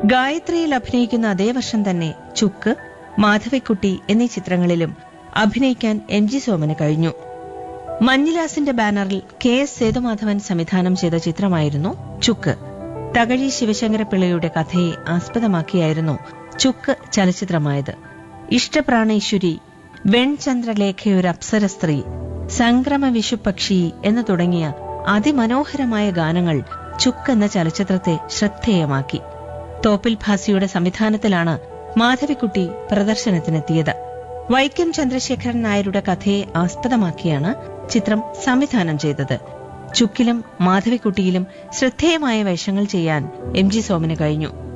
ഗായത്രിയിൽ അഭിനയിക്കുന്ന അതേ വർഷം തന്നെ ചുക്ക് മാധവിക്കുട്ടി എന്നീ ചിത്രങ്ങളിലും അഭിനയിക്കാൻ എം ജി സോമന് കഴിഞ്ഞു മഞ്ഞിലാസിന്റെ ബാനറിൽ കെ എസ് സേതുമാധവൻ സംവിധാനം ചെയ്ത ചിത്രമായിരുന്നു ചുക്ക് തകഴി ശിവശങ്കരപിള്ളയുടെ കഥയെ ആസ്പദമാക്കിയായിരുന്നു ചുക്ക് ചലച്ചിത്രമായത് ഇഷ്ടപ്രാണേശ്വരി വെൺചന്ദ്രലേഖയൊരു അപ്സര സ്ത്രീ സംക്രമ വിഷുപക്ഷി എന്ന് തുടങ്ങിയ അതിമനോഹരമായ ഗാനങ്ങൾ ചുക്ക് എന്ന ചലച്ചിത്രത്തെ ശ്രദ്ധേയമാക്കി തോപ്പിൽ ഭാസിയുടെ സംവിധാനത്തിലാണ് മാധവിക്കുട്ടി പ്രദർശനത്തിനെത്തിയത് വൈക്കം ചന്ദ്രശേഖരൻ നായരുടെ കഥയെ ആസ്പദമാക്കിയാണ് ചിത്രം സംവിധാനം ചെയ്തത് ചുക്കിലും മാധവിക്കുട്ടിയിലും ശ്രദ്ധേയമായ വേഷങ്ങൾ ചെയ്യാൻ എം ജി സോമന് കഴിഞ്ഞു